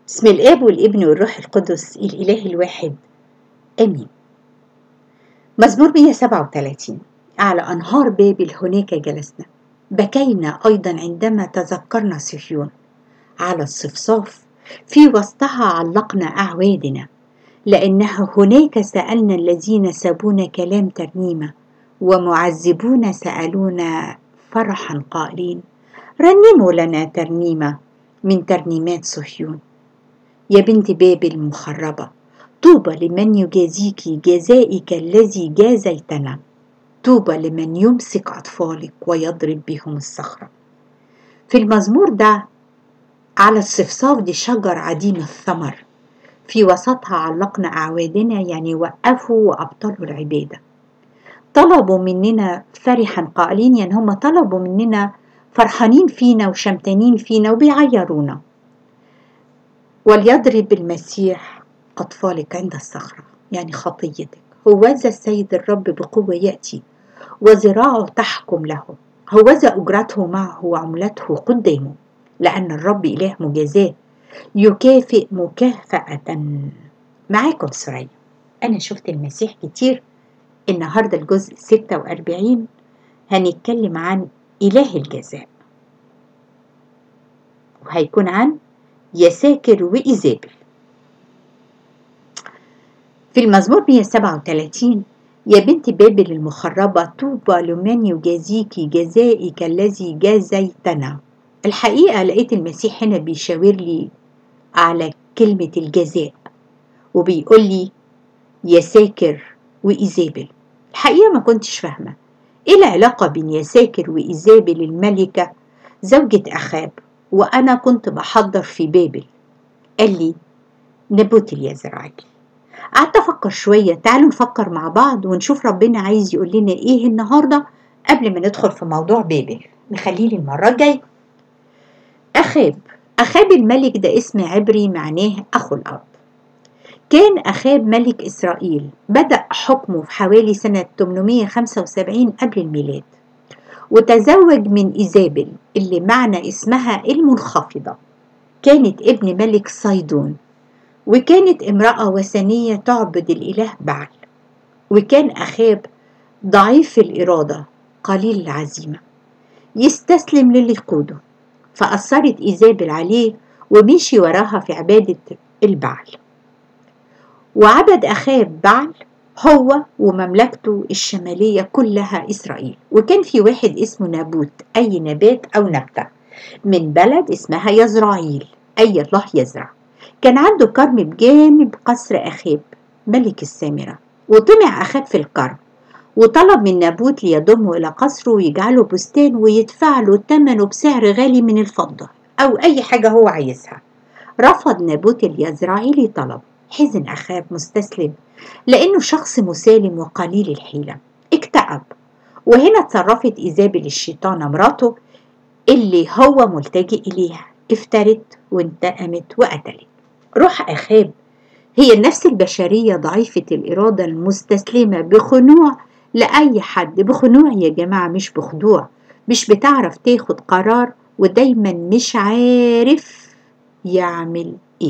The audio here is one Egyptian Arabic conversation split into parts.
بسم الآب والابن والروح القدس الإله الواحد آمين مزمور 137 على أنهار بابل هناك جلسنا بكينا أيضا عندما تذكرنا صهيون على الصفصاف في وسطها علقنا أعوادنا لأنه هناك سألنا الذين سابونا كلام ترنيمة ومعذبون سألونا فرحا قائلين رنموا لنا ترنيمة من ترنيمات صهيون يا بنت بابل المخربة طوبى لمن يجازيك جزائك الذي جازيتنا طوبى لمن يمسك أطفالك ويضرب بهم الصخرة في المزمور ده على الصفصاف دي شجر عديم الثمر في وسطها علقنا أعوادنا يعني وقفوا وأبطلوا العبادة طلبوا مننا فرحا قائلين يعني هم طلبوا مننا فرحانين فينا وشمتانين فينا وبيعيرونا وليضرب المسيح أطفالك عند الصخرة يعني خطيتك هوذا السيد الرب بقوة يأتي وذراعه تحكم له هوذا أجرته معه وعملته قدامه لأن الرب إله مجازاه يكافئ مكافأة معاكم سرية أنا شفت المسيح كتير النهاردة الجزء 46 هنتكلم عن إله الجزاء وهيكون عن يساكر وإيزابل في المزمور 137 يا بنت بابل المخربة طوبى لمن يجازيك جزائك الذي جازيتنا الحقيقة لقيت المسيح هنا بيشاور لي على كلمة الجزاء وبيقول لي يساكر وإيزابل الحقيقة ما كنتش فاهمة إيه العلاقة بين يساكر وإيزابل الملكة زوجة أخاب وأنا كنت بحضر في بابل قال لي نبوت اليزرعيل قعدت أفكر شوية تعالوا نفكر مع بعض ونشوف ربنا عايز يقول لنا إيه النهاردة قبل ما ندخل في موضوع بابل نخليه المرة الجاية أخاب أخاب الملك ده اسم عبري معناه أخو الأرض كان أخاب ملك إسرائيل بدأ حكمه في حوالي سنة 875 قبل الميلاد وتزوج من إيزابل اللي معنى اسمها المنخفضة كانت ابن ملك صيدون وكانت امرأة وثنية تعبد الإله بعل وكان أخاب ضعيف الإرادة قليل العزيمة يستسلم للي يقوده فأثرت إيزابل عليه ومشي وراها في عبادة البعل وعبد أخاب بعل هو ومملكته الشمالية كلها إسرائيل وكان في واحد اسمه نابوت أي نبات أو نبتة من بلد اسمها يزرعيل أي الله يزرع كان عنده كرم بجانب قصر أخاب ملك السامرة وطمع أخاب في الكرم وطلب من نابوت ليضمه إلى قصره ويجعله بستان ويدفع له ثمنه بسعر غالي من الفضة أو أي حاجة هو عايزها رفض نابوت اليزرعيلي طلب حزن أخاب مستسلم لأنه شخص مسالم وقليل الحيلة اكتئب وهنا اتصرفت إيزابل الشيطانة مراته اللي هو ملتجئ إليها افترت وانتقمت وقتلت روح أخاب هي النفس البشرية ضعيفة الإرادة المستسلمة بخنوع لأي حد بخنوع يا جماعة مش بخضوع مش بتعرف تاخد قرار ودايما مش عارف يعمل ايه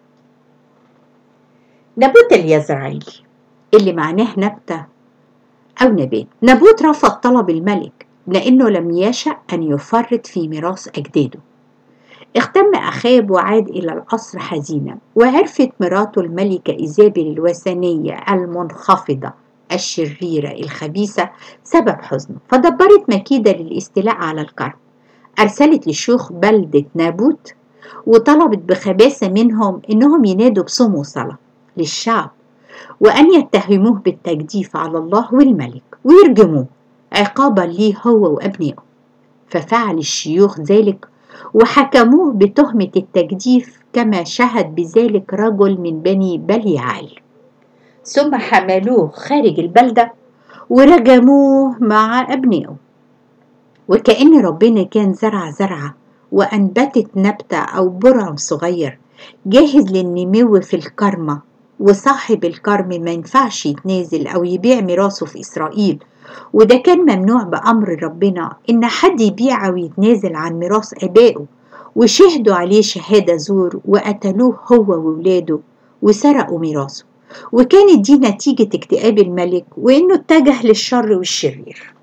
نبوت اليزرعيلي اللي معناه نبتة أو نبات نبوت رفض طلب الملك لأنه لم يشأ أن يفرط في ميراث أجداده اختم أخاب وعاد إلى القصر حزينا وعرفت مراته الملكة إيزابل الوثنية المنخفضة الشريرة الخبيثة سبب حزنه فدبرت مكيدة للاستيلاء على الكرم أرسلت لشيوخ بلدة نابوت وطلبت بخباثة منهم إنهم ينادوا بصوم وصلاة للشعب وأن يتهموه بالتجديف على الله والملك ويرجموه عقابا ليه هو وأبنائه ففعل الشيوخ ذلك وحكموه بتهمة التجديف كما شهد بذلك رجل من بني بليعال ثم حملوه خارج البلدة ورجموه مع أبنائه وكأن ربنا كان زرع زرعة وأنبتت نبتة أو برع صغير جاهز للنمو في الكرمة وصاحب الكرم ما ينفعش يتنازل أو يبيع ميراثه في إسرائيل وده كان ممنوع بأمر ربنا إن حد يبيع أو يتنازل عن ميراث آبائه وشهدوا عليه شهادة زور وقتلوه هو وولاده وسرقوا ميراثه وكانت دي نتيجة اكتئاب الملك وإنه اتجه للشر والشرير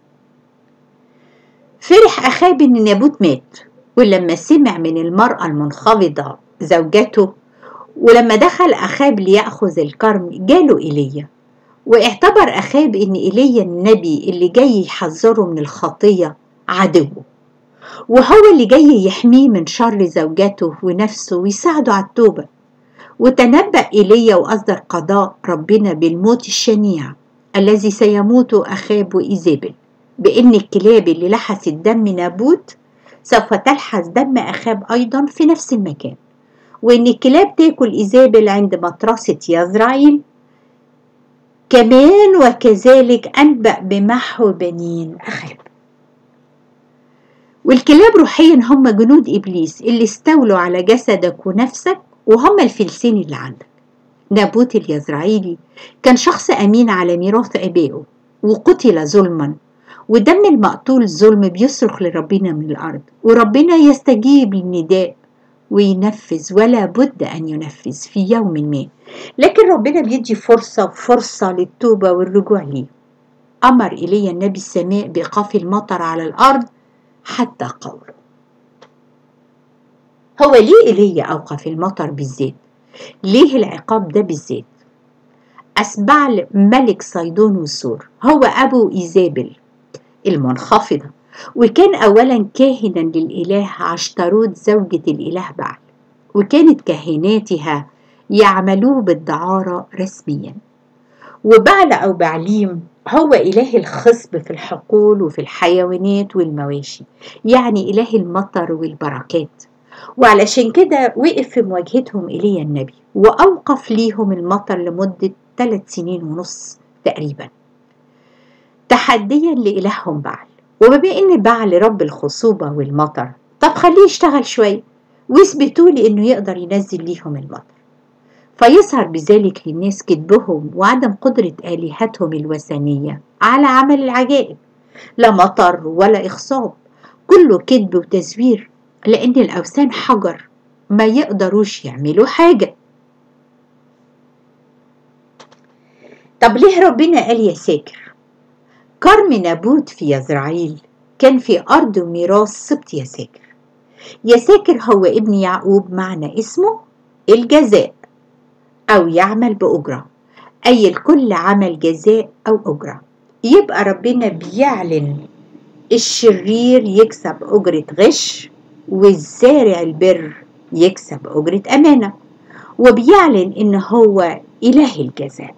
فرح أخاب إن نابوت مات ولما سمع من المرأة المنخفضة زوجته ولما دخل أخاب ليأخذ الكرم جاله إيليا واعتبر أخاب إن إيليا النبي اللي جاي يحذره من الخطية عدوه وهو اللي جاي يحميه من شر زوجته ونفسه ويساعده على التوبة وتنبأ إيليا وأصدر قضاء ربنا بالموت الشنيع الذي سيموت أخاب وإيزابل بإن الكلاب اللي لحست دم نابوت سوف تلحس دم أخاب أيضا في نفس المكان وإن الكلاب تاكل إيزابل عند مطرسة يزرعيل كمان وكذلك أنبأ بمحو بنين أخاب والكلاب روحيا هم جنود إبليس اللي استولوا على جسدك ونفسك وهم الفلسين اللي عندك نابوت اليزرعيلي كان شخص أمين على ميراث آبائه وقتل ظلما ودم المقتول ظلم بيصرخ لربنا من الأرض وربنا يستجيب للنداء وينفذ ولا بد أن ينفذ في يوم ما لكن ربنا بيدي فرصة فرصة للتوبة والرجوع ليه أمر إلي النبي السماء بإيقاف المطر على الأرض حتى قوله هو ليه إيليا أوقف المطر بالذات ليه العقاب ده بالذات أسبعل ملك صيدون وسور هو أبو إيزابل المنخفضة وكان أولا كاهنا للإله عشتروت زوجة الإله بعل وكانت كاهناتها يعملوه بالدعارة رسميا وبعل أو بعليم هو إله الخصب في الحقول وفي الحيوانات والمواشي يعني إله المطر والبركات وعلشان كده وقف في مواجهتهم إلي النبي وأوقف ليهم المطر لمدة ثلاث سنين ونص تقريبا تحديا لإلههم بعل وبما إن بعل رب الخصوبة والمطر طب خليه يشتغل شوية ويثبتوا لي إنه يقدر ينزل ليهم المطر فيظهر بذلك للناس كذبهم وعدم قدرة آلهتهم الوثنية على عمل العجائب لا مطر ولا إخصاب كله كذب وتزوير لأن الأوثان حجر ما يقدروش يعملوا حاجة طب ليه ربنا قال يا ساكر كرم نابوت في يزرعيل كان في أرض ميراث سبط يا ساكر يا ساكر هو ابن يعقوب معنى اسمه الجزاء أو يعمل بأجرة أي الكل عمل جزاء أو أجرة يبقى ربنا بيعلن الشرير يكسب أجرة غش والزارع البر يكسب أجرة أمانة وبيعلن إن هو إله الجزاء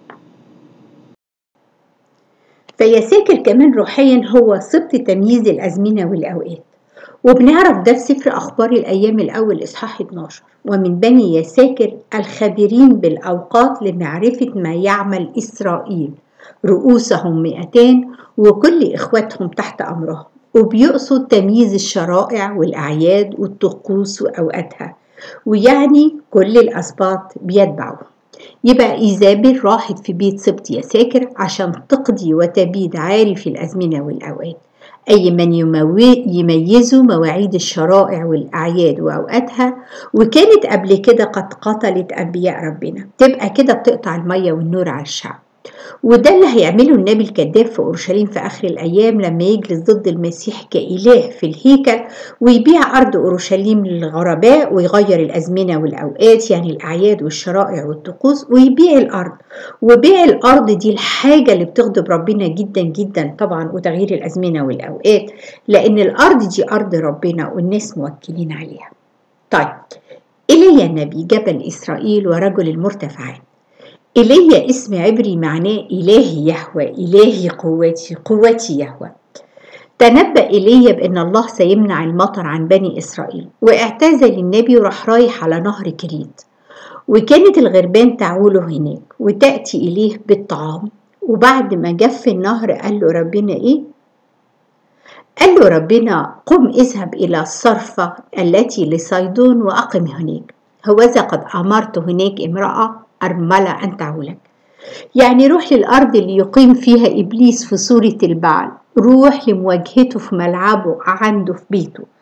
فيساكر كمان روحيا هو سبط تمييز الأزمنة والأوقات وبنعرف ده في سفر أخبار الأيام الأول إصحاح 12 ومن بني يساكر الخبيرين بالأوقات لمعرفة ما يعمل إسرائيل رؤوسهم مئتان وكل إخواتهم تحت أمرهم وبيقصد تمييز الشرائع والأعياد والطقوس وأوقاتها ويعني كل الأسباط بيتبعوا يبقى إيزابل راحت في بيت سبط يساكر عشان تقضي وتبيد عارف الأزمنة والأوقات أي من يميزوا مواعيد الشرائع والأعياد وأوقاتها وكانت قبل كده قد قتلت أنبياء ربنا تبقى كده بتقطع المية والنور على الشعب وده اللي هيعمله النبي الكذاب في اورشليم في اخر الايام لما يجلس ضد المسيح كاله في الهيكل ويبيع ارض اورشليم للغرباء ويغير الازمنه والاوقات يعني الاعياد والشرائع والطقوس ويبيع الارض وبيع الارض دي الحاجه اللي بتغضب ربنا جدا جدا طبعا وتغيير الازمنه والاوقات لان الارض دي ارض ربنا والناس موكلين عليها طيب إلي النبي جبل إسرائيل ورجل المرتفعات إيليا اسم عبري معناه إلهي يهوى إلهي قوتي قوتي يهوى تنبأ إيليا بأن الله سيمنع المطر عن بني إسرائيل واعتزل النبي وراح رايح على نهر كريت وكانت الغربان تعوله هناك وتأتي إليه بالطعام وبعد ما جف النهر قال له ربنا إيه؟ قال له ربنا قم اذهب إلى الصرفة التي لصيدون وأقم هناك هوذا قد أمرت هناك امرأة أرملة أن تعولك يعني روح للأرض اللي يقيم فيها إبليس في صورة البعل روح لمواجهته في ملعبه عنده في بيته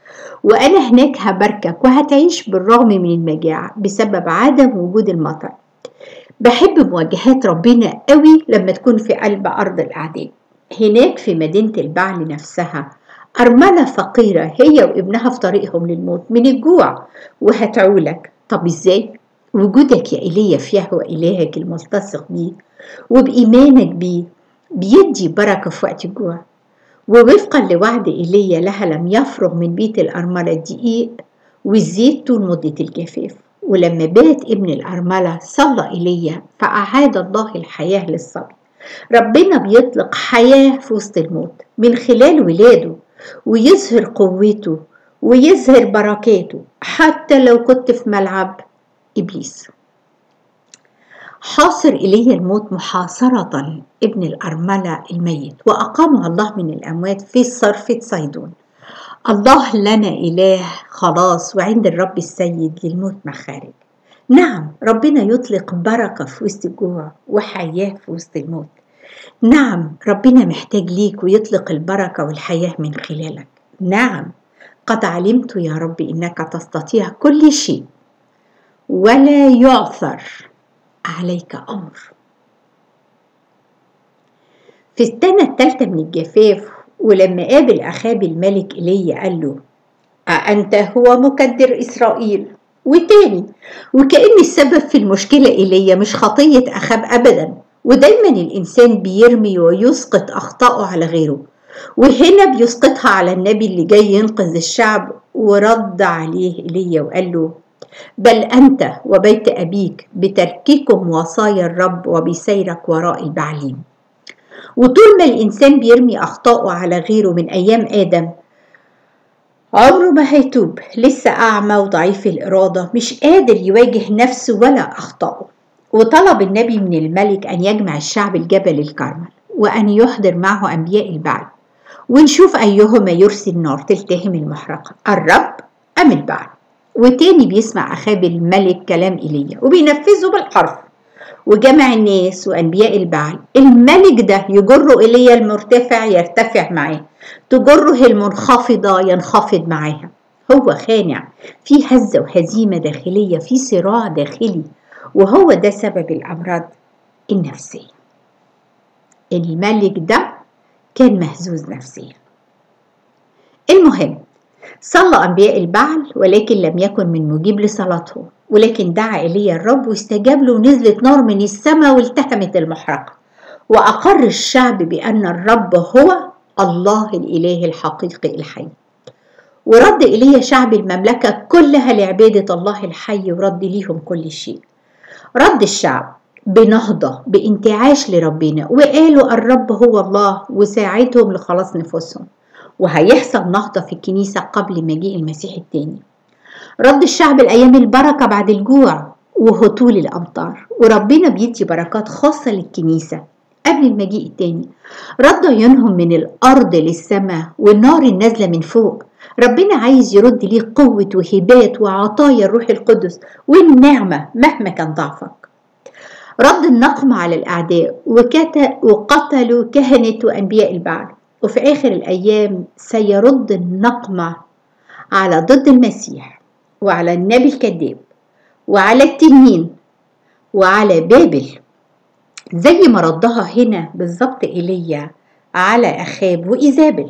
وأنا هناك هباركك وهتعيش بالرغم من المجاعة بسبب عدم وجود المطر بحب مواجهات ربنا قوي لما تكون في قلب أرض الأعداء هناك في مدينة البعل نفسها أرملة فقيرة هي وابنها في طريقهم للموت من الجوع وهتعولك طب إزاي؟ وجودك يا إيليا في يهوى إلهك الملتصق بيه وبإيمانك بيه بيدي بركة في وقت الجوع ووفقا لوعد إيليا لها لم يفرغ من بيت الأرملة الدقيق والزيت طول مدة الجفاف ولما بات ابن الأرملة صلى إيليا فأعاد الله الحياة للصبي ربنا بيطلق حياة في وسط الموت من خلال ولاده ويظهر قوته ويظهر بركاته حتى لو كنت في ملعب إبليس حاصر إليه الموت محاصرة ابن الأرملة الميت وأقامه الله من الأموات في صرفة صيدون الله لنا إله خلاص وعند الرب السيد للموت مخارج نعم ربنا يطلق بركة في وسط الجوع وحياة في وسط الموت نعم ربنا محتاج ليك ويطلق البركة والحياة من خلالك نعم قد علمت يا رب إنك تستطيع كل شيء ولا يعثر عليك أمر في السنة الثالثة من الجفاف ولما قابل أخاب الملك إيليا قال له أأنت هو مكدر إسرائيل وتاني وكأن السبب في المشكلة إيليا مش خطية أخاب أبدا ودايما الإنسان بيرمي ويسقط أخطائه على غيره وهنا بيسقطها على النبي اللي جاي ينقذ الشعب ورد عليه إيليا وقال له بل أنت وبيت أبيك بترككم وصايا الرب وبسيرك وراء البعليم وطول ما الإنسان بيرمي أخطائه على غيره من أيام آدم عمره ما هيتوب لسه أعمى وضعيف الإرادة مش قادر يواجه نفسه ولا أخطائه وطلب النبي من الملك أن يجمع الشعب الجبل الكرمل وأن يحضر معه أنبياء البعل ونشوف أيهما يرسل نار تلتهم المحرقة الرب أم البعل وتاني بيسمع أخاب الملك كلام إيليا وبينفذه بالحرف وجمع الناس وأنبياء البعل الملك ده يجر إيليا المرتفع يرتفع معاه تجره المنخفضة ينخفض معاها هو خانع في هزة وهزيمة داخلية في صراع داخلي وهو ده سبب الأمراض النفسية الملك ده كان مهزوز نفسيا المهم صلى أنبياء البعل ولكن لم يكن من مجيب لصلاتهم ولكن دعا إلي الرب واستجاب له ونزلت نار من السماء والتهمت المحرقة وأقر الشعب بأن الرب هو الله الإله الحقيقي الحي ورد إلي شعب المملكة كلها لعبادة الله الحي ورد ليهم كل شيء رد الشعب بنهضة بانتعاش لربنا وقالوا الرب هو الله وساعدهم لخلاص نفوسهم وهيحصل نهضة في الكنيسة قبل مجيء المسيح التاني رد الشعب الأيام البركة بعد الجوع وهطول الأمطار وربنا بيدي بركات خاصة للكنيسة قبل المجيء التاني رد عيونهم من الأرض للسماء والنار النازلة من فوق ربنا عايز يرد ليه قوة وهبات وعطايا الروح القدس والنعمة مهما كان ضعفك رد النقم على الأعداء وقتلوا كهنة وأنبياء البعل وفي آخر الأيام سيرد النقمة على ضد المسيح وعلى النبي الكذاب وعلى التنين وعلى بابل زي ما ردها هنا بالظبط إيليا على أخاب وإيزابل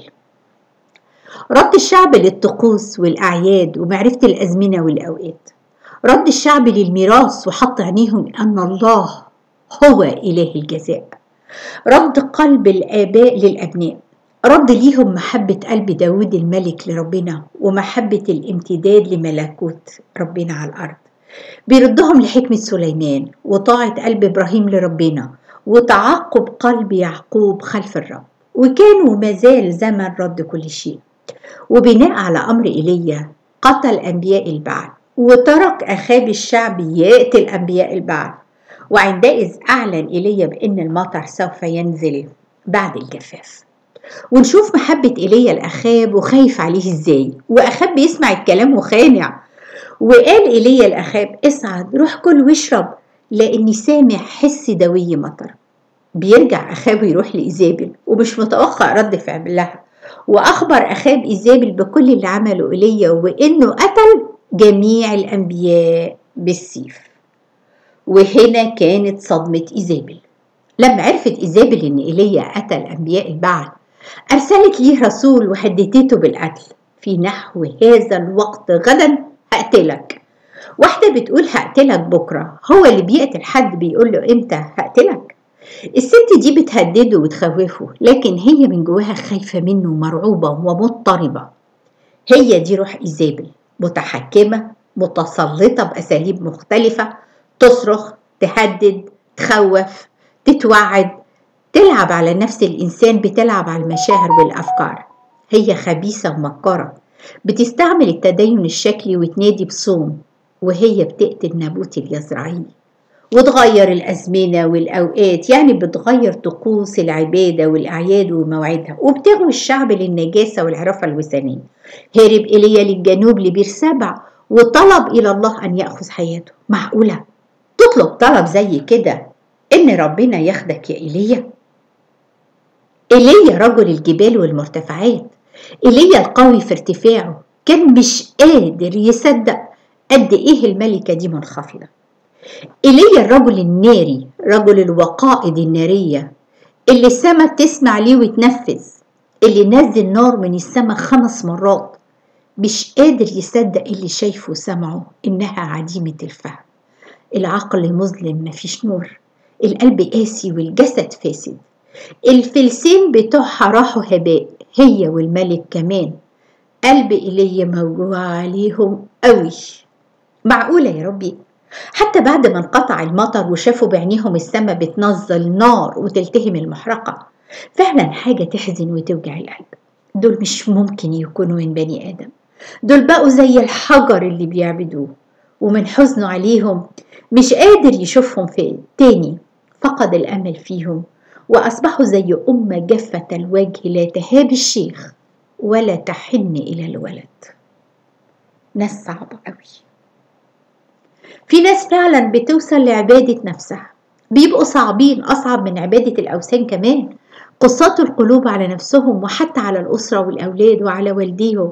رد الشعب للطقوس والأعياد ومعرفة الأزمنة والأوقات رد الشعب للميراث وحط عينيهم أن الله هو إله الجزاء رد قلب الآباء للأبناء رد ليهم محبة قلب داود الملك لربنا ومحبة الامتداد لملكوت ربنا على الأرض بيردهم لحكمة سليمان وطاعة قلب إبراهيم لربنا وتعقب قلب يعقوب خلف الرب وكان وما زال زمن رد كل شيء وبناء على أمر إيليا قتل أنبياء البعل وترك أخاب الشعب يقتل أنبياء البعل وعندئذ أعلن إيليا بأن المطر سوف ينزل بعد الجفاف ونشوف محبة إيليا الأخاب وخايف عليه إزاي وأخاب بيسمع الكلام وخانع وقال إيليا الأخاب اصعد روح كل واشرب لأني سامع حس دوي مطر بيرجع أخاب يروح لإيزابل ومش متوقع رد فعلها وأخبر أخاب إيزابل بكل اللي عمله إيليا وإنه قتل جميع الأنبياء بالسيف وهنا كانت صدمة إيزابل لما عرفت إيزابل إن إيليا قتل أنبياء البعل أرسلت ليه رسول وهددته بالقتل في نحو هذا الوقت غدا هقتلك واحدة بتقول هقتلك بكرة هو اللي بيقتل حد بيقول له امتى هقتلك الست دي بتهدده وتخوفه لكن هي من جواها خايفة منه مرعوبة ومضطربة هي دي روح إيزابل متحكمة متسلطة بأساليب مختلفة تصرخ تهدد تخوف تتوعد تلعب على نفس الإنسان بتلعب على المشاعر والأفكار هي خبيثة ومكارة بتستعمل التدين الشكلي وتنادي بصوم وهي بتقتل نابوت اليزرعيلي وتغير الأزمنة والأوقات يعني بتغير طقوس العبادة والأعياد ومواعيدها وبتغوي الشعب للنجاسة والعرفة الوثنية هرب إيليا للجنوب لبير سبع وطلب إلى الله أن يأخذ حياته معقولة تطلب طلب زي كده إن ربنا ياخدك يا إيليا إيليا رجل الجبال والمرتفعات إيليا القوي في ارتفاعه كان مش قادر يصدق قد إيه الملكة دي منخفضة إيليا الرجل الناري رجل الوقائد النارية اللي السما بتسمع ليه وتنفذ اللي نزل نار من السما خمس مرات مش قادر يصدق اللي شايفه وسمعه إنها عديمة الفهم العقل مظلم مفيش نور القلب قاسي والجسد فاسد الفلسين بتوعها راحوا هباء هي والملك كمان قلب إيليا موجوع عليهم قوي معقولة يا ربي حتى بعد ما انقطع المطر وشافوا بعينيهم السما بتنزل نار وتلتهم المحرقة فعلا حاجة تحزن وتوجع القلب دول مش ممكن يكونوا من بني آدم دول بقوا زي الحجر اللي بيعبدوه ومن حزنه عليهم مش قادر يشوفهم في تاني فقد الأمل فيهم وأصبحوا زي أمة جافة الوجه لا تهاب الشيخ ولا تحن إلى الولد ناس صعبة قوي في ناس فعلا بتوصل لعبادة نفسها بيبقوا صعبين أصعب من عبادة الأوثان كمان قصات القلوب على نفسهم وحتى على الأسرة والأولاد وعلى والديهم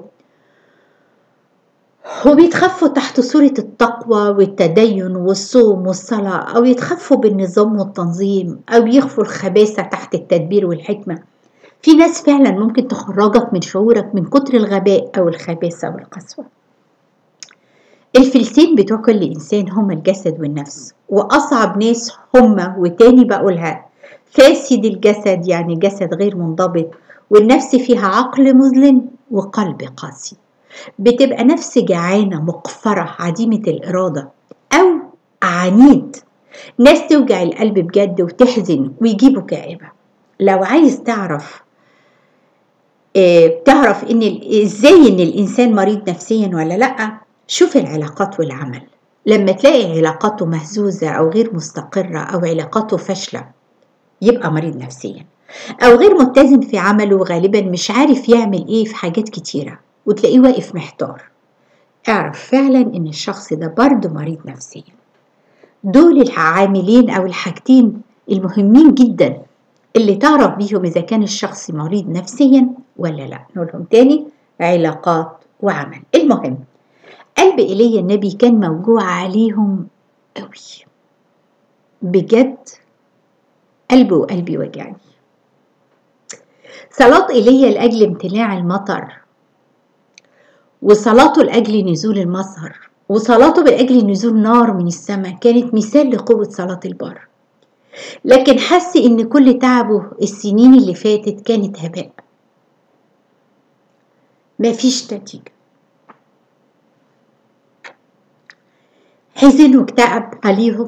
وبيتخفوا تحت صورة التقوى والتدين والصوم والصلاة أو يتخفوا بالنظام والتنظيم أو يخفوا الخباثة تحت التدبير والحكمة في ناس فعلا ممكن تخرجك من شعورك من كتر الغباء أو الخباثة والقسوة الفلسين بتوع كل إنسان هما الجسد والنفس وأصعب ناس هما وتاني بقولها فاسد الجسد يعني جسد غير منضبط والنفس فيها عقل مظلم وقلب قاسي بتبقى نفس جعانة مقفرة عديمة الإرادة أو عنيد ناس توجع القلب بجد وتحزن ويجيبوا كآبة لو عايز تعرف اه تعرف ان ازاي ان الانسان مريض نفسيا ولا لا شوف العلاقات والعمل لما تلاقي علاقاته مهزوزة أو غير مستقرة أو علاقاته فاشلة يبقى مريض نفسيا أو غير متزن في عمله غالبا مش عارف يعمل إيه في حاجات كتيرة وتلاقيه واقف محتار اعرف فعلا إن الشخص ده برضه مريض نفسيا دول العاملين أو الحاجتين المهمين جدا اللي تعرف بيهم إذا كان الشخص مريض نفسيا ولا لا نقولهم تاني علاقات وعمل المهم قلب إيليا النبي كان موجوع عليهم قوي بجد قلبه وقلبي وجعني صلاة إيليا لأجل امتلاع المطر وصلاته لأجل نزول المطر وصلاته لأجل نزول نار من السماء كانت مثال لقوة صلاة البر لكن حس إن كل تعبه السنين اللي فاتت كانت هباء مفيش نتيجة حزن واكتئب عليهم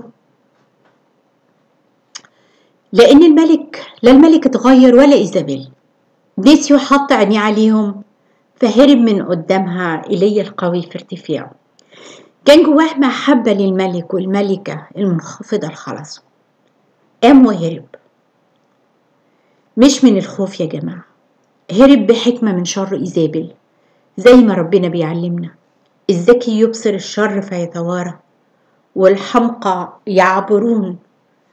لأن الملك لا الملك اتغير ولا إيزابيل نسيوا حط عينيه عليهم فهرب من قدامها إيليا القوي في ارتفاعه كان جواه محبة للملك والملكة المنخفضة الخلاص قام وهرب مش من الخوف يا جماعة هرب بحكمة من شر إيزابل زي ما ربنا بيعلمنا الذكي يبصر الشر فيتوارى والحمقى يعبرون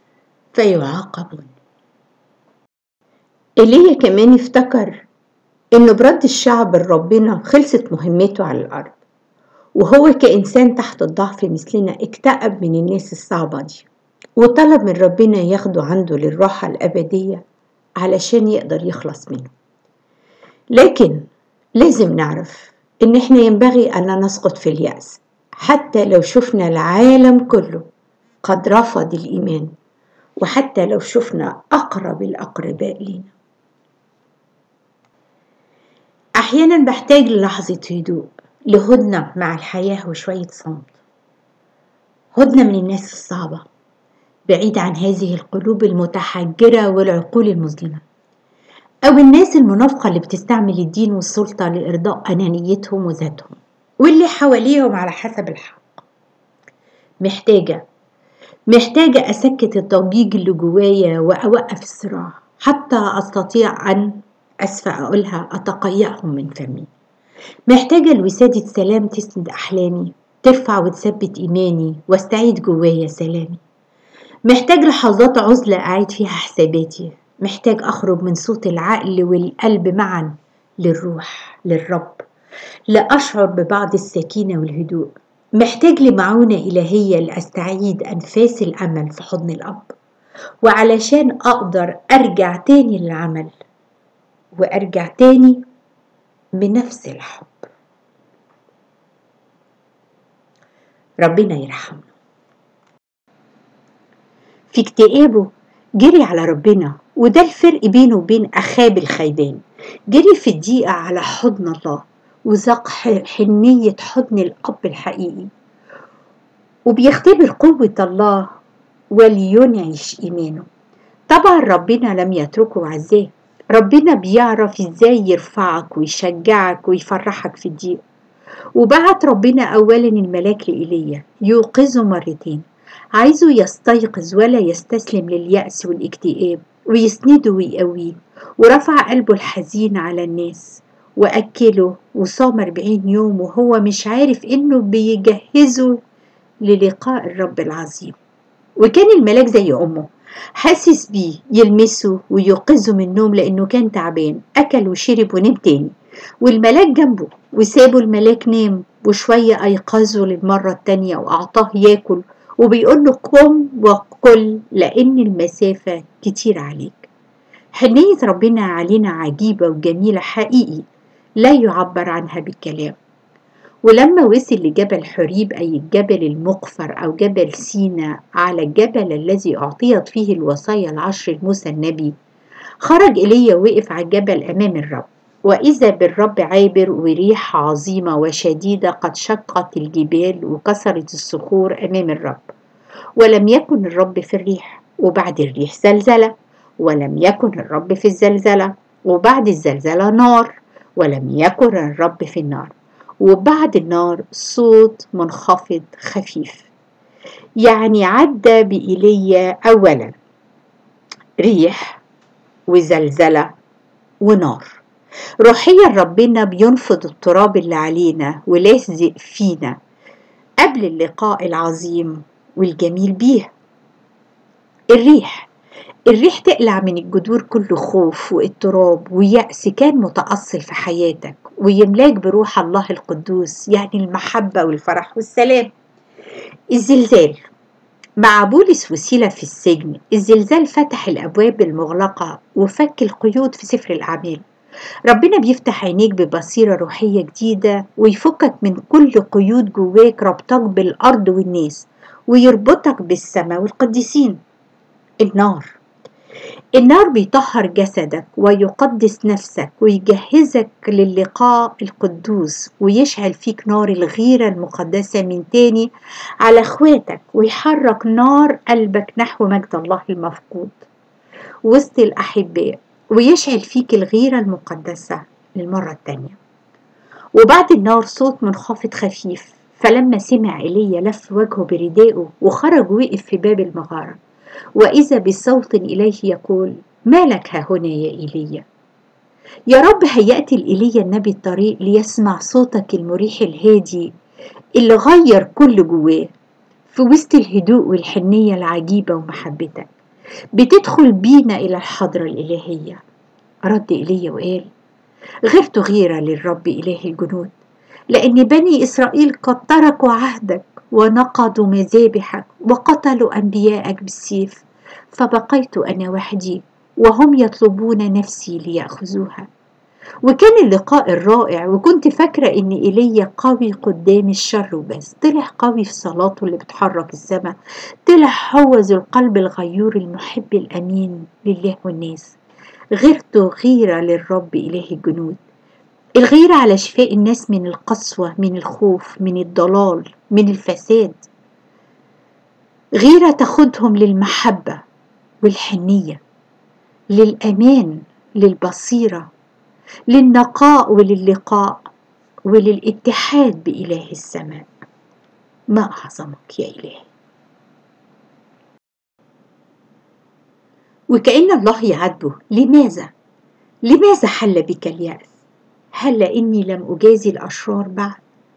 فيعاقبون ايليا كمان افتكر إنه برد الشعب لربنا خلصت مهمته على الأرض وهو كإنسان تحت الضعف مثلنا اكتئب من الناس الصعبة دي وطلب من ربنا ياخده عنده للراحة الأبدية علشان يقدر يخلص منه لكن لازم نعرف إن إحنا ينبغي أن نسقط في اليأس حتى لو شفنا العالم كله قد رفض الإيمان وحتى لو شفنا أقرب الأقرباء لنا أحيانا بحتاج للحظة هدوء لهدنة مع الحياة وشوية صمت هدنة من الناس الصعبة بعيد عن هذه القلوب المتحجرة والعقول المظلمة أو الناس المنافقة اللي بتستعمل الدين والسلطة لإرضاء أنانيتهم وذاتهم واللي حواليهم على حسب الحق محتاجة محتاجة أسكت الضجيج اللي جوايا وأوقف الصراع حتى أستطيع أن أسفة أقولها أتقيأهم من فمي محتاجة لوسادة سلام تسند أحلامي ترفع وتثبت إيماني واستعيد جوايا سلامي محتاج لحظات عزلة أعيد فيها حساباتي محتاج أخرج من صوت العقل والقلب معا للروح للرب لأشعر ببعض السكينة والهدوء محتاج لمعونة إلهية لأستعيد أنفاس الأمل في حضن الأب وعلشان أقدر أرجع تاني للعمل وأرجع تاني بنفس الحب ربنا يرحمنا في اكتئابه جري على ربنا وده الفرق بينه وبين أخاب الخيبان جري في الدقيقة على حضن الله وذاق حنية حضن الأب الحقيقي وبيختبر قوة الله ولينعش إيمانه طبعا ربنا لم يتركه عزاه ربنا بيعرف ازاي يرفعك ويشجعك ويفرحك في الضيق وبعت ربنا اولا الملاك لإيليا يوقظه مرتين عايزه يستيقظ ولا يستسلم لليأس والاكتئاب ويسنده ويقويه ورفع قلبه الحزين على الناس وأكله وصام أربعين يوم وهو مش عارف إنه بيجهزه للقاء الرب العظيم وكان الملاك زي أمه حاسس بيه يلمسه ويوقظه من النوم لأنه كان تعبان أكل وشرب ونام تاني والملاك جنبه وسابه الملاك نام وشوية أيقظه للمرة التانية وأعطاه ياكل وبيقول له قم وكل لأن المسافة كتير عليك حنية ربنا علينا عجيبة وجميلة حقيقي لا يعبر عنها بالكلام ولما وصل لجبل حريب أي الجبل المقفر أو جبل سينا على الجبل الذي أعطيت فيه الوصايا العشر لموسى النبي خرج إلي وقف على الجبل أمام الرب وإذا بالرب عابر وريح عظيمة وشديدة قد شقت الجبال وكسرت الصخور أمام الرب ولم يكن الرب في الريح وبعد الريح زلزلة ولم يكن الرب في الزلزلة وبعد الزلزلة نار ولم يكن الرب في النار وبعد النار صوت منخفض خفيف يعني عدى بإيليا أولا ريح وزلزلة ونار روحيا ربنا بينفض التراب اللي علينا ولازق فينا قبل اللقاء العظيم والجميل بيه الريح الريح تقلع من الجذور كل خوف واضطراب ويأس كان متأصل في حياتك ويملاك بروح الله القدوس يعني المحبة والفرح والسلام الزلزال مع بولس وسيلة في السجن الزلزال فتح الأبواب المغلقة وفك القيود في سفر الأعمال ربنا بيفتح عينيك ببصيرة روحية جديدة ويفكك من كل قيود جواك ربطك بالأرض والناس ويربطك بالسماء والقديسين النار النار بيطهر جسدك ويقدس نفسك ويجهزك للقاء القدوس ويشعل فيك نار الغيرة المقدسة من تاني على اخواتك ويحرك نار قلبك نحو مجد الله المفقود وسط الأحباء ويشعل فيك الغيرة المقدسة للمرة التانية وبعد النار صوت منخفض خفيف فلما سمع إيليا لف وجهه بردائه وخرج وقف في باب المغارة وإذا بصوت إليه يقول ما لك ها هنا يا إيليا يا رب هيأت لإيليا النبي الطريق ليسمع صوتك المريح الهادي اللي غير كل جواه في وسط الهدوء والحنية العجيبة ومحبتك بتدخل بينا إلى الحضرة الإلهية رد إيليا وقال غرت غيرة للرب إله الجنود لأن بني إسرائيل قد تركوا عهدك ونقضوا مذابحك وقتلوا أنبياءك بالسيف فبقيت أنا وحدي وهم يطلبون نفسي ليأخذوها وكان اللقاء الرائع وكنت فاكرة إن إيليا قوي قدام الشر وبس طلع قوي في صلاته اللي بتحرك السماء طلع هو ذو القلب الغيور المحب الأمين لله والناس غيرته غيرة للرب إله الجنود الغيرة على شفاء الناس من القسوة من الخوف من الضلال من الفساد غيرة تاخدهم للمحبة والحنية للأمان للبصيرة للنقاء وللقاء وللاتحاد بإله السماء ما أعظمك يا إلهي وكأن الله يعاتبه لماذا؟ لماذا حل بك اليأس؟ هل لأني لم أجازي الأشرار بعد؟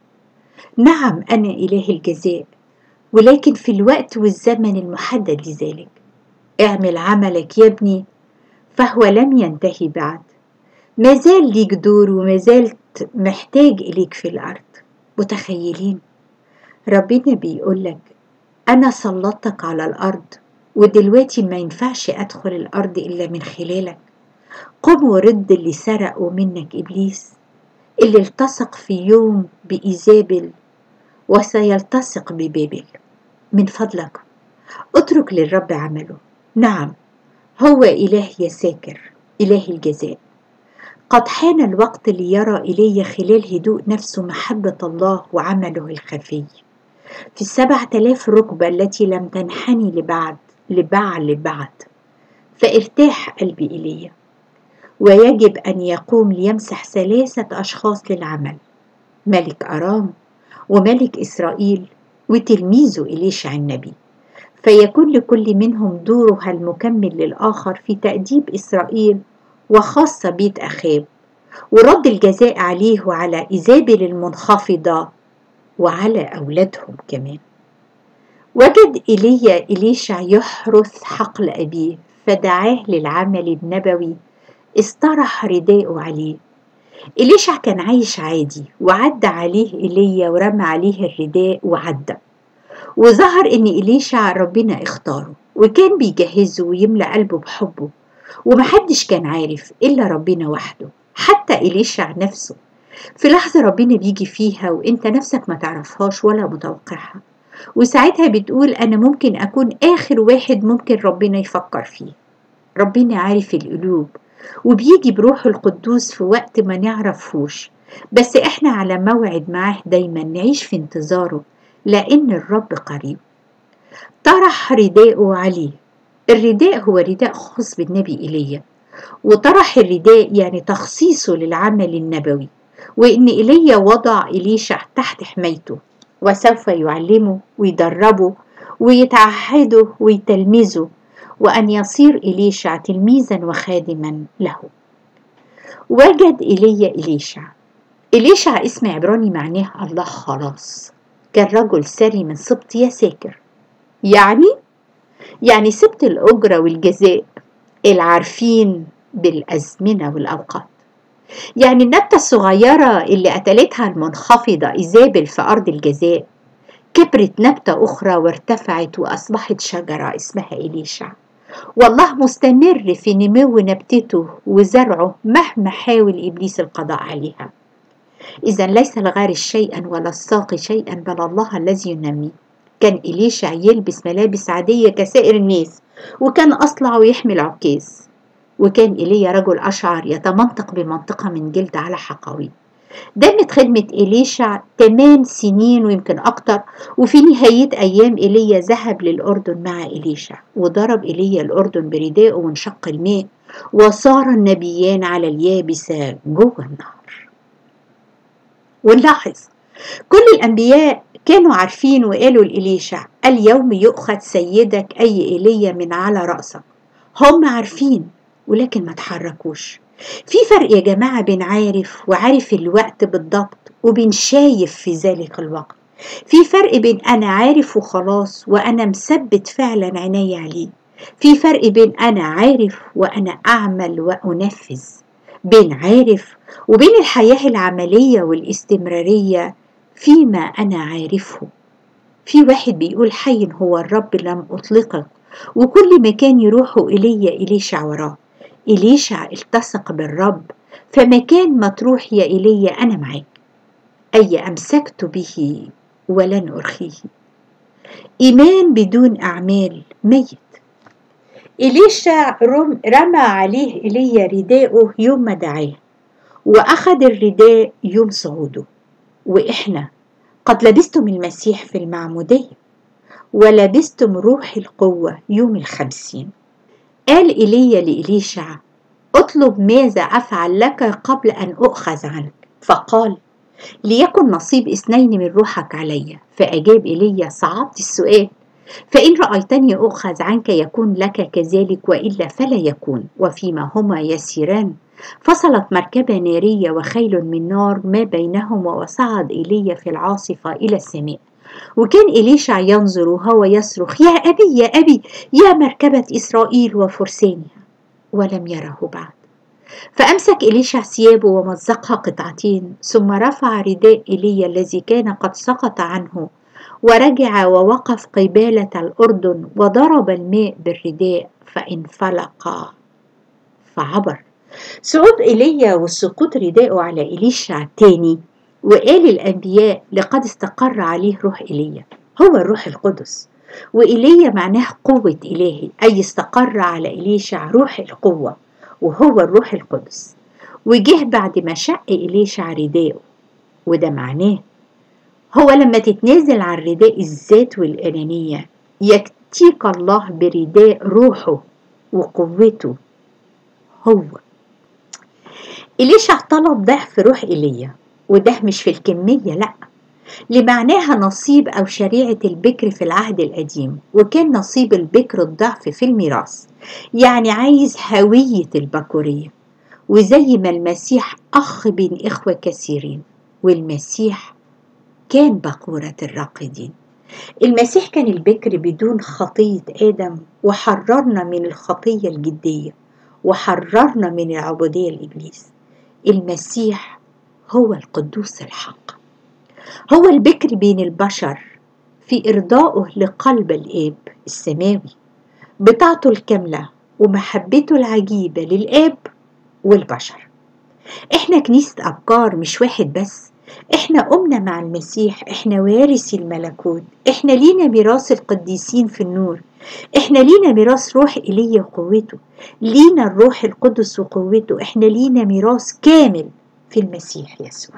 نعم أنا إله الجزاء ولكن في الوقت والزمن المحدد لذلك اعمل عملك يا ابني فهو لم ينتهي بعد ما زال ليك دور وما زلت محتاج إليك في الأرض متخيلين ربنا بيقول لك أنا سلطتك على الأرض ودلوقتي ما ينفعش أدخل الأرض إلا من خلالك قم ورد اللي سرقوا منك إبليس اللي التصق في يوم بإيزابل وسيلتصق ببابل من فضلك اترك للرب عمله نعم هو إله يساكر إله الجزاء قد حان الوقت ليرى إلي خلال هدوء نفسه محبة الله وعمله الخفي في السبعة آلاف ركبة التي لم تنحني لبعد لبعل بعد فارتاح قلبي إلي ويجب أن يقوم ليمسح ثلاثة أشخاص للعمل ملك أرام وملك إسرائيل وتلميذه إليشع النبي فيكون لكل منهم دورها المكمل للآخر في تأديب إسرائيل وخاصة بيت أخاب ورد الجزاء عليه وعلى إيزابل المنخفضة وعلى أولادهم كمان وجد إيليا إليشع يحرث حقل أبيه فدعاه للعمل النبوي استرح رداءه عليه إليشع كان عايش عادي وعدى عليه إيليا ورمى عليه الرداء وعدى وظهر إن إليشع ربنا اختاره وكان بيجهزه ويملأ قلبه بحبه ومحدش كان عارف إلا ربنا وحده حتى إليشع نفسه في لحظة ربنا بيجي فيها وإنت نفسك ما تعرفهاش ولا متوقعها وساعتها بتقول أنا ممكن أكون آخر واحد ممكن ربنا يفكر فيه ربنا عارف القلوب وبيجي بروح القدوس في وقت ما نعرفهوش بس احنا على موعد معاه دايما نعيش في انتظاره لأن الرب قريب طرح رداءه عليه الرداء هو رداء خاص بالنبي إيليا وطرح الرداء يعني تخصيصه للعمل النبوي وإن إيليا وضع إليشع تحت حمايته وسوف يعلمه ويدربه ويتعهده ويتلمذه وأن يصير إليشع تلميذا وخادما له وجد إيليا إليشع إليشع اسم عبراني معناه الله خلاص كان رجل سري من سبط يساكر يعني يعني سبط الأجرة والجزاء العارفين بالأزمنة والأوقات يعني النبتة الصغيرة اللي قتلتها المنخفضة إيزابل في أرض الجزاء كبرت نبتة أخرى وارتفعت وأصبحت شجرة اسمها إليشع والله مستمر في نمو نبتته وزرعه مهما حاول إبليس القضاء عليها إذا ليس الغارس شيئا ولا الساقي شيئا بل الله الذي ينمي كان إليشع يلبس ملابس عادية كسائر الناس وكان أصلع ويحمل عكاز وكان إيليا رجل أشعر يتمنطق بمنطقة من جلد على حقوي دامت خدمة إليشع 8 سنين ويمكن أكتر وفي نهاية أيام إيليا ذهب للأردن مع إليشع وضرب إيليا الأردن بردائه وانشق الماء وصار النبيان على اليابسة جوه النهر ونلاحظ كل الأنبياء كانوا عارفين وقالوا لإليشع اليوم يؤخذ سيدك أي إيليا من على رأسك هم عارفين ولكن ما تحركوش في فرق يا جماعة بين عارف وعارف الوقت بالضبط وبين شايف في ذلك الوقت في فرق بين أنا عارف وخلاص وأنا مثبت فعلا عيني عليه في فرق بين أنا عارف وأنا أعمل وأنفذ بين عارف وبين الحياة العملية والاستمرارية فيما أنا عارفه في واحد بيقول حي هو الرب لم أطلقك وكل مكان يروحوا إلي إليشع وراه إليشع التصق بالرب فمكان ما تروح يا إلي أنا معاك أي أمسكت به ولن أرخيه إيمان بدون أعمال ميت إليشع رمى عليه إلي رداءه يوم ما دعاه وأخذ الرداء يوم صعوده وإحنا قد لبستم المسيح في المعمودية ولبستم روح القوة يوم الخمسين قال إيليا لإليشع اطلب ماذا أفعل لك قبل أن أؤخذ عنك فقال ليكن نصيب اثنين من روحك علي فأجاب إيليا صعبت السؤال فإن رأيتني أؤخذ عنك يكون لك كذلك وإلا فلا يكون وفيما هما يسيران فصلت مركبة نارية وخيل من نار ما بينهما وصعد إيليا في العاصفة إلى السماء وكان إليشع ينظر وهو يصرخ يا أبي يا أبي يا مركبة إسرائيل وفرسانها ولم يره بعد فأمسك إليشع ثيابه ومزقها قطعتين ثم رفع رداء إيليا الذي كان قد سقط عنه ورجع ووقف قبالة الأردن وضرب الماء بالرداء فانفلق فعبر صعود إيليا وسقوط رداءه على إليشع تاني وقال الأنبياء لقد استقر عليه روح إيليا هو الروح القدس وإيليا معناه قوة إلهي أي استقر على إليشع روح القوة وهو الروح القدس وجه بعد ما شق إليشع رداءه وده معناه هو لما تتنازل عن رداء الذات والأنانية يكتيك الله برداء روحه وقوته هو إليشع طلب ضعف روح إيليا وده مش في الكمية لأ لمعناها نصيب أو شريعة البكر في العهد القديم وكان نصيب البكر الضعف في الميراث يعني عايز هوية البكورية وزي ما المسيح أخ بين إخوة كثيرين والمسيح كان بقورة الراقدين المسيح كان البكر بدون خطية آدم وحررنا من الخطية الجدية وحررنا من العبودية لإبليس المسيح هو القدوس الحق هو البكر بين البشر في إرضائه لقلب الآب السماوي بطاعته الكاملة ومحبته العجيبة للآب والبشر إحنا كنيسة أبكار مش واحد بس إحنا قمنا مع المسيح إحنا وارثي الملكوت إحنا لينا ميراث القديسين في النور إحنا لينا ميراث روح إيليا وقوته لينا الروح القدس وقوته إحنا لينا ميراث كامل في المسيح يسوع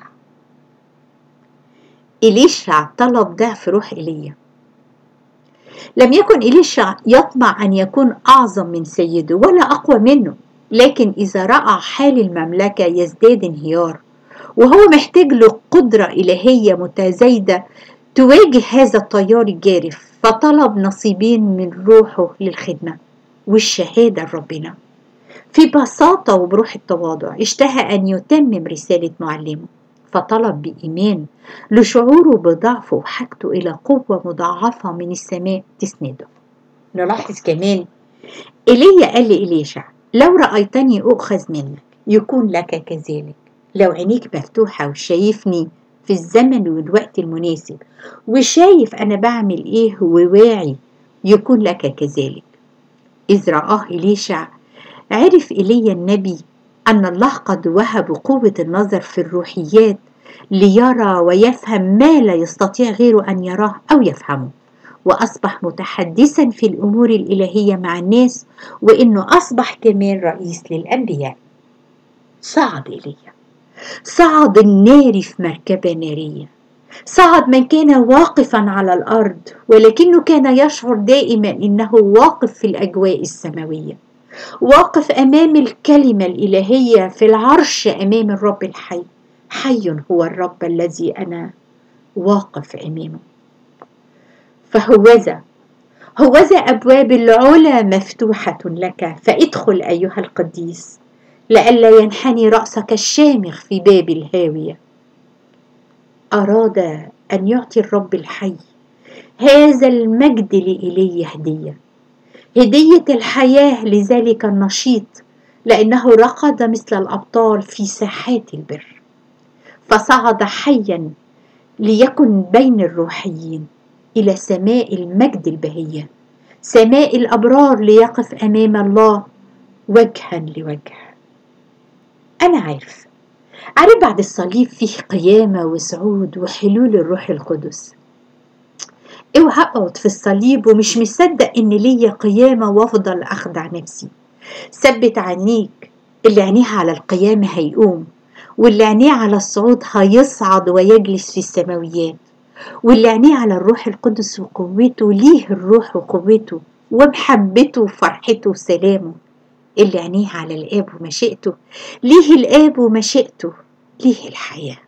إليشع طلب ضعف روح إيليا لم يكن إليشع يطمع أن يكون أعظم من سيده ولا أقوى منه لكن إذا رأى حال المملكة يزداد انهيار وهو محتاج له قدرة إلهية متزايدة تواجه هذا التيار الجارف فطلب نصيبين من روحه للخدمة والشهادة لربنا في بساطة وبروح التواضع اشتهى أن يتمم رسالة معلمه فطلب بإيمان لشعوره بضعفه وحاجته إلى قوة مضاعفة من السماء تسنده نلاحظ كمان إيليا قال لإليشع لو رأيتني أؤخذ منك يكون لك كذلك لو عينيك مفتوحة وشايفني في الزمن والوقت المناسب وشايف أنا بعمل إيه وواعي يكون لك كذلك إذ رآه إليشع عرف إلي النبي أن الله قد وهب قوة النظر في الروحيات ليرى ويفهم ما لا يستطيع غيره أن يراه أو يفهمه وأصبح متحدثا في الأمور الإلهية مع الناس وإنه أصبح كمان رئيس للأنبياء صعد إلي صعد النار في مركبة نارية صعد من كان واقفا على الأرض ولكنه كان يشعر دائما إنه واقف في الأجواء السماوية واقف امام الكلمه الالهيه في العرش امام الرب الحي حي هو الرب الذي انا واقف امامه فهوذا هوذا ابواب العلا مفتوحه لك فادخل ايها القديس لئلا ينحني راسك الشامخ في باب الهاويه اراد ان يعطي الرب الحي هذا المجد لايليه هديه هدية الحياة لذلك النشيط لأنه رقد مثل الأبطال في ساحات البر فصعد حيا ليكن بين الروحيين إلى سماء المجد البهية سماء الأبرار ليقف أمام الله وجها لوجه أنا عارف عارف بعد الصليب فيه قيامة وصعود وحلول الروح القدس اوعى اقعد في الصليب ومش مصدق ان ليا قيامة وافضل اخدع نفسي ثبت عينيك اللي عينيها على القيامة هيقوم واللي عينيه على الصعود هيصعد ويجلس في السماويات واللي عينيه على الروح القدس وقوته ليه الروح وقوته ومحبته وفرحته وسلامه اللي عينيه على الآب ومشيئته ليه الآب ومشيئته ليه الحياة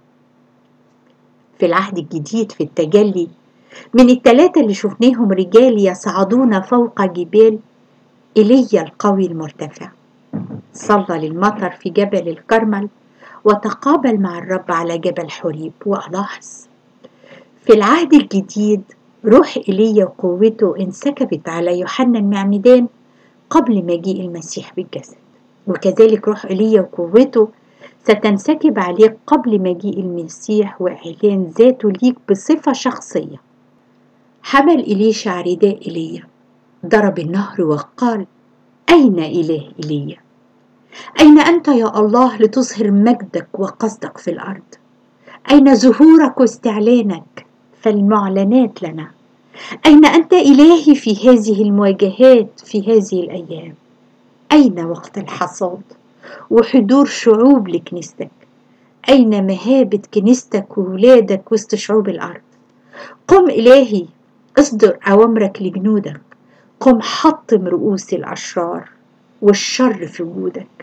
في العهد الجديد في التجلي من التلاتة اللي شفناهم رجال يصعدون فوق جبال إيليا القوي المرتفع صلى للمطر في جبل الكرمل وتقابل مع الرب على جبل حريب وألاحظ في العهد الجديد روح إيليا وقوته انسكبت على يوحنا المعمدان قبل مجيء المسيح بالجسد وكذلك روح إيليا وقوته ستنسكب عليك قبل مجيء المسيح وإعلان ذاته ليك بصفة شخصية حمل إليشع رداء إيليا ضرب النهر وقال أين إله إيليا أين أنت يا الله لتظهر مجدك وقصدك في الأرض أين ظهورك واستعلانك فالمعلنات لنا أين أنت إلهي في هذه المواجهات في هذه الأيام أين وقت الحصاد وحضور شعوب لكنيستك أين مهابة كنيستك وولادك وسط شعوب الأرض قم إلهي اصدر أوامرك لجنودك قم حطم رؤوس الأشرار والشر في وجودك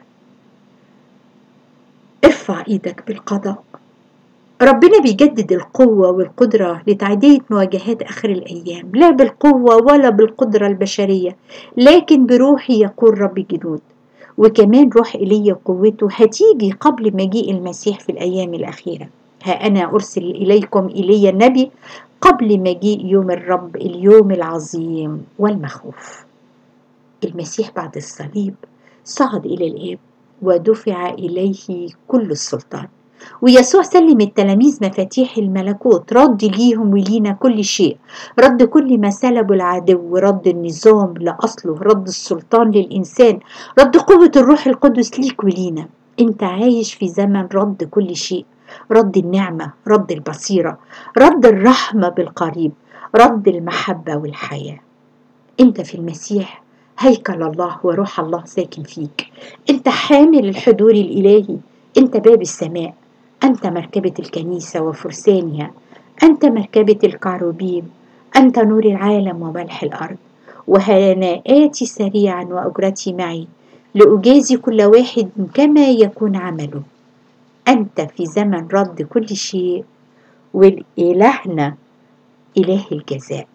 ارفع ايدك بالقضاء ربنا بيجدد القوة والقدرة لتعدية مواجهات آخر الأيام لا بالقوة ولا بالقدرة البشرية لكن بروحي يقول رب الجنود وكمان روح إيليا وقوته هتيجي قبل مجيء المسيح في الأيام الأخيرة ها أنا أرسل إليكم إيليا النبي قبل مجيء يوم الرب اليوم العظيم والمخوف المسيح بعد الصليب صعد إلى الآب ودفع إليه كل السلطان ويسوع سلم التلاميذ مفاتيح الملكوت رد ليهم ولينا كل شيء رد كل ما سلبه العدو رد النظام لأصله رد السلطان للإنسان رد قوة الروح القدس ليك ولينا انت عايش في زمن رد كل شيء رد النعمة رد البصيرة رد الرحمة بالقريب رد المحبة والحياة انت في المسيح هيكل الله وروح الله ساكن فيك انت حامل الحضور الإلهي انت باب السماء أنت مركبة الكنيسة وفرسانها أنت مركبة الكعروبيم أنت نور العالم وملح الأرض وهنا آتي سريعا وأجرتي معي لأجازي كل واحد كما يكون عمله أنت في زمن رد كل شيء والإلهنا إله الجزاء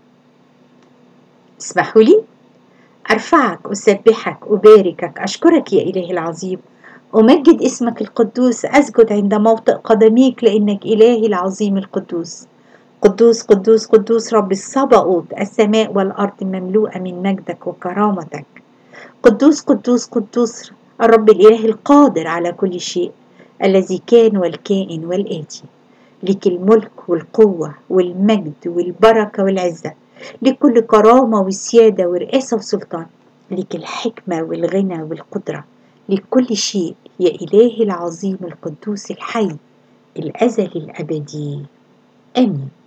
اسمحوا لي أرفعك أسبحك أباركك أشكرك يا إلهي العظيم أمجد اسمك القدوس أسجد عند موطئ قدميك لأنك إلهي العظيم القدوس قدوس قدوس قدوس رب الصبأوت السماء والأرض مملوءة من مجدك وكرامتك قدوس قدوس قدوس الرب الإله القادر على كل شيء الذي كان والكائن والآتي لك الملك والقوة والمجد والبركة والعزة لكل كرامة وسيادة ورئاسة وسلطان لك الحكمة والغنى والقدرة لكل شيء يا إلهي العظيم القدوس الحي الأزلي الأبدي آمين